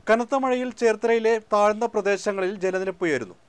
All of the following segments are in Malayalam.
കനത്ത മഴയിൽ ചേർത്തലയിലെ താഴ്ന്ന പ്രദേശങ്ങളിൽ ജലനിരപ്പ് ഉയരുന്നു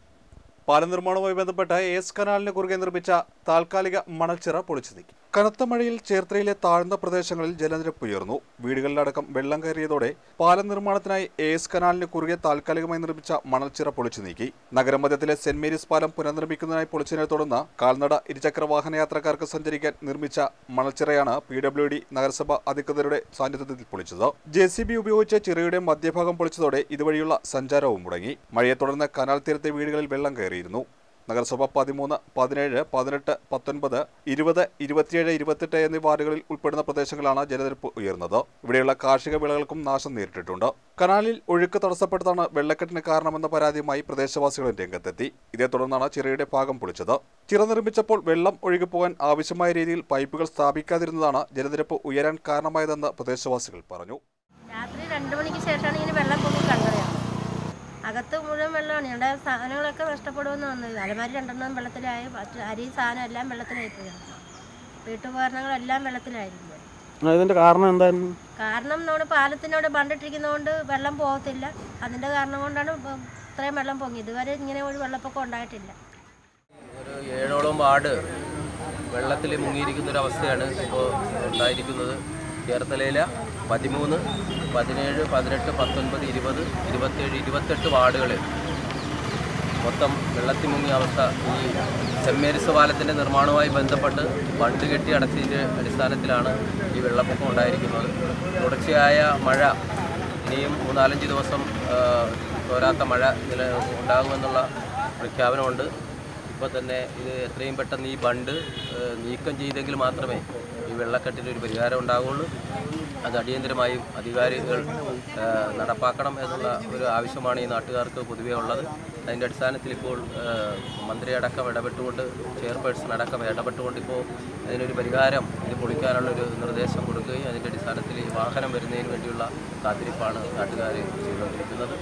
പാലം നിർമ്മാണവുമായി ബന്ധപ്പെട്ട് എസ് കനാലിന് കുറുകെ നിർമ്മിച്ച താൽക്കാലിക മണൽച്ചിറ പൊളിച്ചു നീക്കി കനത്ത മഴയിൽ ചേർത്തലയിലെ താഴ്ന്ന പ്രദേശങ്ങളിൽ ജലനിരപ്പ് ഉയർന്നു വീടുകളിലടക്കം വെള്ളം കയറിയതോടെ പാലം നിർമ്മാണത്തിനായി എസ് കനാലിന് കുറുകെ താൽക്കാലികമായി നിർമ്മിച്ച മണൽച്ചിറ പൊളിച്ചു നീക്കി നഗരമധ്യത്തിലെ സെന്റ് മേരീസ് പാലം പുനർനിർമ്മിക്കുന്നതിനായി പൊളിച്ചതിനെ തുടർന്ന് കാൽനട ഇരുചക്ര വാഹന യാത്രക്കാർക്ക് സഞ്ചരിക്കാൻ നിർമ്മിച്ച മണൽച്ചിറയാണ് പി ഡബ്ല്യു ഡി നഗരസഭ അധികൃതരുടെ സാന്നിധ്യത്തിൽ പൊളിച്ചത് ജെ സി ബി ഉപയോഗിച്ച് ചിറയുടെ മധ്യഭാഗം പൊളിച്ചതോടെ ഇതുവഴിയുള്ള സഞ്ചാരവും മുടങ്ങി മഴയെ തുടർന്ന് കനാൽ തീരത്തെ വീടുകളിൽ വെള്ളം കയറിയിരുന്നു നഗരസഭ പതിമൂന്ന് പതിനേഴ് പതിനെട്ട് പത്തൊൻപത് ഇരുപത് ഇരുപത്തിയേഴ് ഇരുപത്തെട്ട് എന്നീ വാർഡുകളിൽ ഉൾപ്പെടുന്ന പ്രദേശങ്ങളാണ് ജലനിരപ്പ് ഉയർന്നത് ഇവിടെയുള്ള കാർഷിക വിളകൾക്കും നാശം നേരിട്ടിട്ടുണ്ട് കനാലിൽ ഒഴുക്ക് തടസ്സപ്പെട്ടതാണ് വെള്ളക്കെട്ടിന് കാരണമെന്ന പരാതിയുമായി പ്രദേശവാസികളും രംഗത്തെത്തി ഇതേ തുടർന്നാണ് ചിറയുടെ ഭാഗം പൊളിച്ചത് ചിറ നിർമ്മിച്ചപ്പോൾ വെള്ളം ഒഴുകിപ്പോകാൻ ആവശ്യമായ രീതിയിൽ പൈപ്പുകൾ സ്ഥാപിക്കാതിരുന്നതാണ് ജലനിരപ്പ് ഉയരാൻ കാരണമായതെന്ന് പ്രദേശവാസികൾ പറഞ്ഞു രാത്രി രണ്ട് മണിക്ക് ശേഷമാണ് ഇങ്ങനെ വെള്ളം പൊങ്ങി കണ്ടത് അകത്ത് മുഴുവൻ വെള്ളമാണ് ഞങ്ങളുടെ സാധനങ്ങളൊക്കെ നഷ്ടപ്പെടുമെന്ന് വന്നത് അലമാരി രണ്ടെണ്ണം വെള്ളത്തിലായി മറ്റ് അരി സാധനം എല്ലാം വെള്ളത്തിലായി പോയി വീട്ടുപകരണങ്ങളെല്ലാം വെള്ളത്തിലായിരിക്കും ഇതിന്റെ കാരണം എന്തായിരുന്നു കാരണം നമ്മുടെ പാലത്തിനോട് ബണ്ടിട്ടിരിക്കുന്നതുകൊണ്ട് വെള്ളം പോകത്തില്ല അതിൻ്റെ കാരണം കൊണ്ടാണ് ഇപ്പം ഇത്രയും വെള്ളം പൊങ്ങി ഇതുവരെ ഇങ്ങനെ ഒരു വെള്ളപ്പൊക്കം ഉണ്ടായിട്ടില്ല ഒരു ഏഴോളം വാർഡ് വെള്ളത്തിൽ മുങ്ങിയിരിക്കുന്ന ഒരു അവസ്ഥയാണ് ഇപ്പോൾ ഉണ്ടായിരിക്കുന്നത് ചേർത്തലയിലെ പതിമൂന്ന് പതിനേഴ് പതിനെട്ട് പത്തൊൻപത് ഇരുപത് ഇരുപത്തേഴ് ഇരുപത്തെട്ട് വാർഡുകളിൽ മൊത്തം വെള്ളത്തിൽ മുങ്ങിയ അവസ്ഥ ഈ സെൻറ് മേരീസ് പാലത്തിൻ്റെ നിർമ്മാണവുമായി ബന്ധപ്പെട്ട് ബണ്ട് കെട്ടി അടച്ചതിൻ്റെ അടിസ്ഥാനത്തിലാണ് ഈ വെള്ളപ്പൊക്കം ഉണ്ടായിരിക്കുന്നത് തുടർച്ചയായ മഴ ഇനിയും മൂന്നാലഞ്ച് ദിവസം ആ, തോരാത്ത മഴ നില ഉണ്ടാകുമെന്നുള്ള പ്രഖ്യാപനമുണ്ട് ഇപ്പോൾ തന്നെ ഇത് എത്രയും പെട്ടെന്ന് ഈ ബണ്ട് ഏഹ്, നീക്കം ചെയ്തെങ്കിൽ മാത്രമേ ഈ വെള്ളക്കെട്ടിന് ഒരു പരിഹാരം ഉണ്ടാകുള്ളൂ അത് അടിയന്തരമായും അധികാരികൾ ഏഹ്, നടപ്പാക്കണം എന്നുള്ള ഒരു ആവശ്യമാണ് ഈ നാട്ടുകാർക്ക് പൊതുവേ ഉള്ളത് അതിൻ്റെ അടിസ്ഥാനത്തിൽ ഇപ്പോൾ ഏഹ്, മന്ത്രിയടക്കം ഇടപെട്ടുകൊണ്ട് ചെയർപേഴ്സൺ അടക്കം ഇടപെട്ടുകൊണ്ട് ഇപ്പോൾ അതിനൊരു പരിഹാരം ഇത് പൊളിക്കാനുള്ളൊരു നിർദ്ദേശം കൊടുക്കുകയും അതിൻ്റെ അടിസ്ഥാനത്തിൽ ഈ വാഹനം വരുന്നതിന് വേണ്ടിയുള്ള കാത്തിരിപ്പാണ് നാട്ടുകാർ ചെയ്തുകൊണ്ടിരിക്കുന്നത്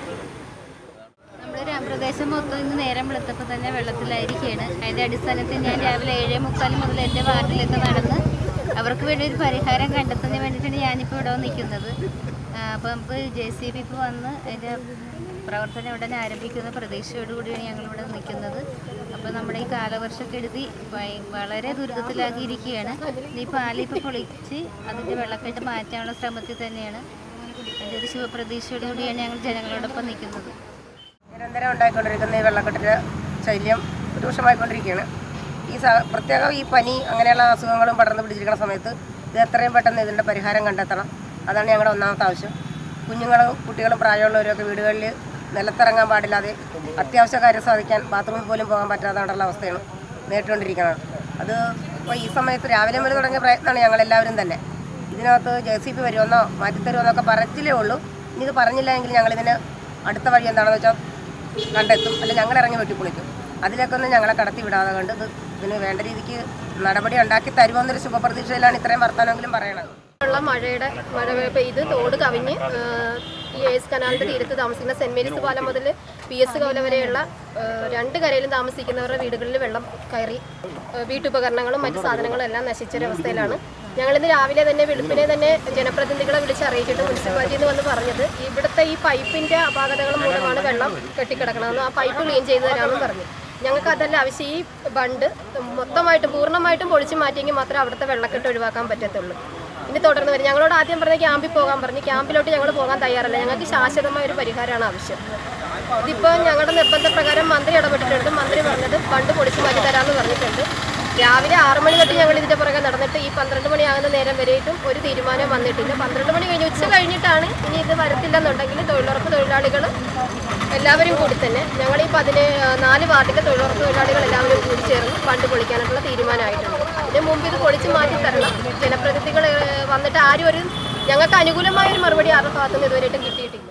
നമ്മുടെ ഗ്രാമപ്രദേശം മൊത്തം ഇന്ന് നേരം വെളുത്തപ്പോൾ തന്നെ വെള്ളത്തിലായിരിക്കുകയാണ് അതിൻ്റെ അടിസ്ഥാനത്തിൽ ഞാൻ രാവിലെ ഏഴേ മുക്കാൽ മുതൽ എൻ്റെ വാർഡിലേക്ക് നടന്ന് അവർക്ക് വേണ്ടി ഒരു പരിഹാരം കണ്ടെത്തുന്നതിന് വേണ്ടിയിട്ടാണ് ഞാനിപ്പോൾ ഇവിടെ വന്ന് നിൽക്കുന്നത് ആ, അപ്പോൾ നമുക്ക് ജെ സി ബി ഇപ്പോൾ വന്ന് അതിൻ്റെ പ്രവർത്തനം ഉടനെ ആരംഭിക്കുന്ന പ്രതീക്ഷയോടുകൂടിയാണ് ഞങ്ങളിവിടെ നിൽക്കുന്നത് അപ്പോൾ നമ്മുടെ ഈ കാലവർഷക്കെടുതി വയ- വളരെ ദുരിതത്തിലാക്കിയിരിക്കുകയാണ് ഈ പാലിപ്പോൾ പൊളിച്ച് അതിൻ്റെ വെള്ളക്കെട്ട് മാറ്റാനുള്ള ശ്രമത്തിൽ തന്നെയാണ് അതിൻ്റെ ഒരു ശുഭപ്രതീക്ഷയോടുകൂടിയാണ് ഞങ്ങൾ ജനങ്ങളോടൊപ്പം നിൽക്കുന്നത് നിരന്തരം ഉണ്ടായിക്കൊണ്ടിരിക്കുന്ന ഈ വെള്ളക്കെട്ടിൻ്റെ ശല്യം രൂക്ഷമായിക്കൊണ്ടിരിക്കുകയാണ് ഈ സ പ്രത്യേകം ഈ പനി അങ്ങനെയുള്ള അസുഖങ്ങളും പടർന്നു പിടിച്ചിരിക്കുന്ന സമയത്ത് ഇത് എത്രയും പെട്ടെന്ന് ഇതിൻ്റെ പരിഹാരം കണ്ടെത്തണം അതാണ് ഞങ്ങളുടെ ഒന്നാമത്തെ ആവശ്യം കുഞ്ഞുങ്ങളും കുട്ടികളും പ്രായമുള്ളവരൊക്കെ വീടുകളിൽ നിലത്തിറങ്ങാൻ പാടില്ലാതെ അത്യാവശ്യ കാര്യം സാധിക്കാൻ ബാത്റൂമിൽ പോലും പോകാൻ പറ്റാതാണ്ടുള്ള അവസ്ഥയാണ് നേരിട്ടുകൊണ്ടിരിക്കുന്നത് അത് ഇപ്പോൾ ഈ സമയത്ത് രാവിലെ മുതൽ തുടങ്ങിയ പ്രയത്നമാണ് ഞങ്ങളെല്ലാവരും തന്നെ ഇതിനകത്ത് ജെ സി പി വരുമെന്നോ മാറ്റിത്തരുമെന്നൊക്കെ പറച്ചിലേ ഉള്ളൂ ഇനി ഇത് പറഞ്ഞില്ല എങ്കിൽ ഞങ്ങളിതിന് അടുത്ത വഴി എന്താണെന്ന് വെച്ചാൽ കണ്ടെത്തും അല്ലെങ്കിൽ ഞങ്ങൾ ഇറങ്ങി വെട്ടിപ്പൊളിക്കും അതിലൊക്കെ ഒന്നും ഞങ്ങളെ കടത്തി വിടാതെ കണ്ട് ഇത് ഇതിന് വേണ്ട രീതിക്ക് നടപടി ഉണ്ടാക്കി തരുമെന്നൊരു ശുഭപ്രതീക്ഷയിലാണ് ഇത്രയും വർത്തമാനമെങ്കിലും പറയണത് ഉള്ള മഴയുടെ മഴ പെയ്ത് തോട് കവിഞ്ഞ് ആ, ഈ എസ് കനാലിന്റെ തീരത്ത് താമസിക്കുന്ന സെന്റ് മേരീസ് പാലം മുതൽ പി എസ് കവല വരെയുള്ള ആ, രണ്ട് കരയിലും താമസിക്കുന്നവരുടെ വീടുകളിൽ വെള്ളം കയറി ആ, വീട്ടുപകരണങ്ങളും മറ്റു സാധനങ്ങളും എല്ലാം നശിച്ചൊരവസ്ഥയിലാണ് ഞങ്ങളിന്ന് രാവിലെ തന്നെ വെളുപ്പിനെ തന്നെ ജനപ്രതിനിധികളെ വിളിച്ച് അറിയിച്ചിട്ട് മുനിസിപ്പാലിറ്റിയിൽ നിന്ന് വന്ന് പറഞ്ഞത് ഇവിടുത്തെ ഈ പൈപ്പിന്റെ അപാകതകൾ മൂലമാണ് വെള്ളം കെട്ടിക്കിടക്കണമെന്ന് ആ പൈപ്പ് ക്ലീൻ ചെയ്തു തരാമെന്ന് പറഞ്ഞു ഞങ്ങൾക്ക് അതല്ല ആവശ്യം ഈ ബണ്ട് മൊത്തമായിട്ടും പൂർണ്ണമായിട്ടും പൊളിച്ചു മാറ്റിയെങ്കിൽ മാത്രമേ അവിടുത്തെ വെള്ളക്കെട്ട് ഒഴിവാക്കാൻ പറ്റത്തുള്ളൂ ഇനി തുടർന്ന് വരും ഞങ്ങളോട് ആദ്യം പറഞ്ഞ ക്യാമ്പിൽ പോകാൻ പറഞ്ഞു ക്യാമ്പിലോട്ട് ഞങ്ങൾ പോകാൻ തയ്യാറല്ല ഞങ്ങൾക്ക് ശാശ്വതമായ ഒരു പരിഹാരമാണ് ആവശ്യം ഇതിപ്പോൾ ഞങ്ങളുടെ നിർബന്ധപ്രകാരം മന്ത്രി ഇടപെട്ടിട്ടുണ്ട് മന്ത്രി പറഞ്ഞത് ഫണ്ട് പൊളിച്ചു മാറ്റി തരാമെന്ന് പറഞ്ഞിട്ടുണ്ട് രാവിലെ ആറ് മണി തൊട്ട് ഞങ്ങൾ ഇതിൻ്റെ പുറകെ നടന്നിട്ട് ഈ പന്ത്രണ്ട് മണിയാകുന്ന നേരം വരെയിട്ടും ഒരു തീരുമാനം വന്നിട്ടില്ല പന്ത്രണ്ട് മണി കഴിഞ്ഞ് ഉച്ച കഴിഞ്ഞിട്ടാണ് ഇനി ഇത് വരത്തില്ലെന്നുണ്ടെങ്കിൽ തൊഴിലുറപ്പ് തൊഴിലാളികൾ എല്ലാവരും കൂടി തന്നെ ഞങ്ങൾ ഈ പതിനേ നാല് വാർഡിലെ തൊഴിലുറപ്പ് തൊഴിലാളികൾ എല്ലാവരും കൂടി ചേർന്ന് ഫണ്ട് പൊളിക്കാനുള്ള തീരുമാനമായിട്ടുണ്ട് ഇതിന് മുമ്പ് ഇത് പൊളിച്ച് മാറ്റി തരണം ജനപ്രതിനിധികൾ ഏഹ്, വന്നിട്ട് ആരും ഒരു ഞങ്ങൾക്ക് അനുകൂലമായ ഒരു മറുപടി ആരുടെ ഭാഗത്തുനിന്ന് ഇതുവരെയായിട്ടും കിട്ടിയിട്ടില്ല